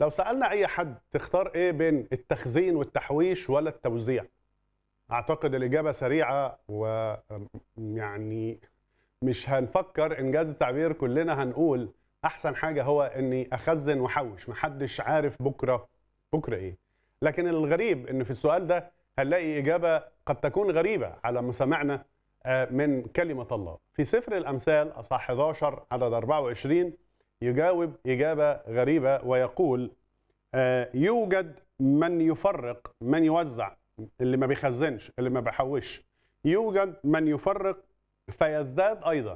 لو سألنا أي حد تختار إيه بين التخزين والتحويش ولا التوزيع؟ أعتقد الإجابة سريعة ويعني مش هنفكر إنجاز التعبير كلنا هنقول أحسن حاجة هو إني أخزن وأحوش محدش عارف بكرة بكرة إيه لكن الغريب إن في السؤال ده هنلاقي إجابة قد تكون غريبة على مسامعنا آه، من كلمة الله في سفر الأمثال أصح 11 عدد 24 يجاوب إجابة غريبة ويقول آه، يوجد من يفرق من يوزع اللي ما بيخزنش اللي ما بيحوش يوجد من يفرق فيزداد أيضا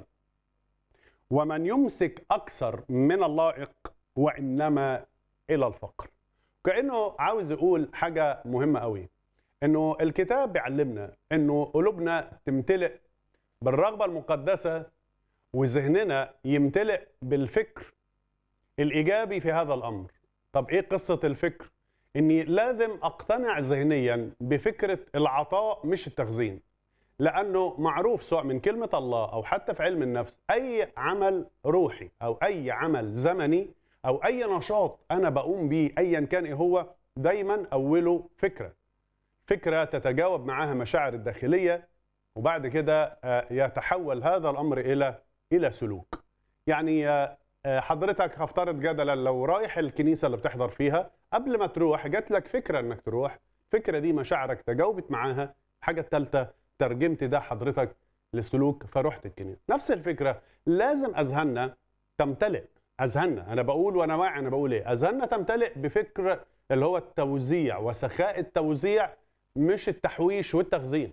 ومن يمسك أكثر من اللائق وإنما إلى الفقر كأنه عاوز يقول حاجة مهمة قوي إنه الكتاب بيعلمنا إنه قلوبنا تمتلئ بالرغبة المقدسة وذهننا يمتلئ بالفكر الإيجابي في هذا الأمر طب إيه قصة الفكر؟ إني لازم أقتنع ذهنيا بفكرة العطاء مش التخزين لأنه معروف سواء من كلمة الله أو حتى في علم النفس أي عمل روحي أو أي عمل زمني أو أي نشاط أنا بقوم بيه أيا كان إيه هو دايما أوله فكرة فكرة تتجاوب معها مشاعر الداخلية وبعد كده آه، يتحول هذا الأمر إلى إلى سلوك يعني آه، آه، حضرتك هفترض جدلا لو رايح الكنيسة اللي بتحضر فيها قبل ما تروح جات لك فكرة انك تروح الفكرة دي مشاعرك تجاوبت معاها الحاجة الثالثة ترجمت ده حضرتك لسلوك فرحت الكنيسة نفس الفكرة لازم أذهاننا تمتلئ أذهاننا أنا بقول وأنا واعي أنا بقول إيه أذهاننا تمتلئ بفكر اللي هو التوزيع وسخاء التوزيع مش التحويش والتخزين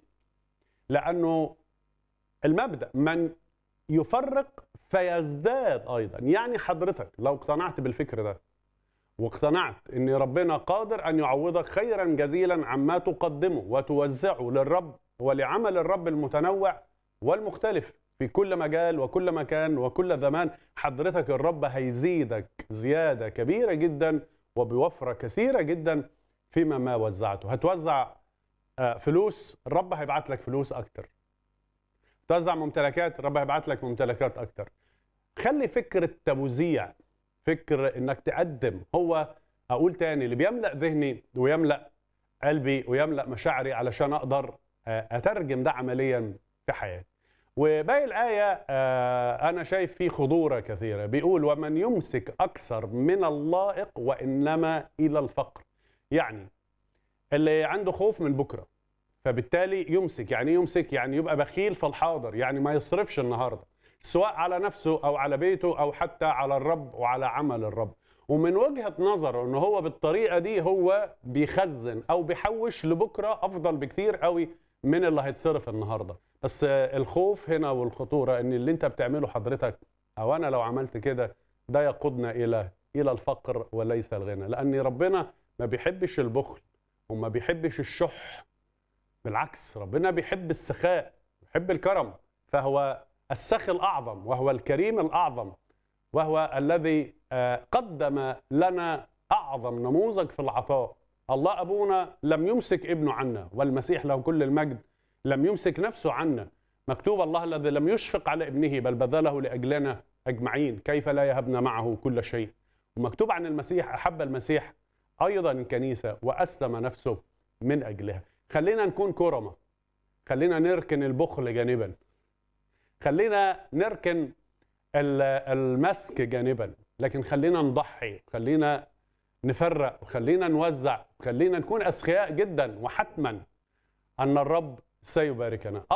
لأنه المبدأ من يفرق فيزداد ايضا يعني حضرتك لو اقتنعت بالفكر ده واقتنعت ان ربنا قادر ان يعوضك خيرا جزيلا عما تقدمه وتوزعه للرب ولعمل الرب المتنوع والمختلف في كل مجال وكل مكان وكل زمان حضرتك الرب هيزيدك زياده كبيره جدا وبوفره كثيره جدا فيما ما وزعته هتوزع آه، فلوس الرب هيبعت لك فلوس اكتر توزع ممتلكات الرب هيبعت لك ممتلكات اكتر خلي فكر التوزيع فكر انك تقدم هو اقول تاني اللي بيملا ذهني ويملا قلبي ويملا مشاعري علشان اقدر آه، اترجم ده عمليا في حياتي وباقي الآية آه، أنا شايف فيه خضورة كثيرة بيقول ومن يمسك أكثر من اللائق وإنما إلى الفقر يعني اللي عنده خوف من بكرة فبالتالي يمسك يعني إيه يمسك يعني يبقى بخيل في الحاضر يعني ما يصرفش النهارده سواء على نفسه او على بيته او حتى على الرب وعلى عمل الرب ومن وجهه نظره ان هو بالطريقه دي هو بيخزن او بيحوش لبكره افضل بكتير قوي من اللي هيتصرف النهارده بس الخوف هنا والخطوره ان اللي انت بتعمله حضرتك او انا لو عملت كده ده يقودنا الى الى الفقر وليس الغنى لان ربنا ما بيحبش البخل وما بيحبش الشح بالعكس ربنا بيحب السخاء بيحب الكرم فهو السخي الأعظم وهو الكريم الأعظم وهو الذي آه، قدم لنا أعظم نموذج في العطاء الله أبونا لم يمسك ابنه عنا والمسيح له كل المجد لم يمسك نفسه عنا مكتوب الله الذي لم يشفق على ابنه بل بذله لأجلنا أجمعين كيف لا يهبنا معه كل شيء ومكتوب عن المسيح أحب المسيح أيضا الكنيسة وأسلم نفسه من أجلها خلينا نكون كرمة خلينا نركن البخل جانبا خلينا نركن المسك جانبا لكن خلينا نضحي خلينا نفرق خلينا نوزع خلينا نكون أسخياء جدا وحتما أن الرب سيباركنا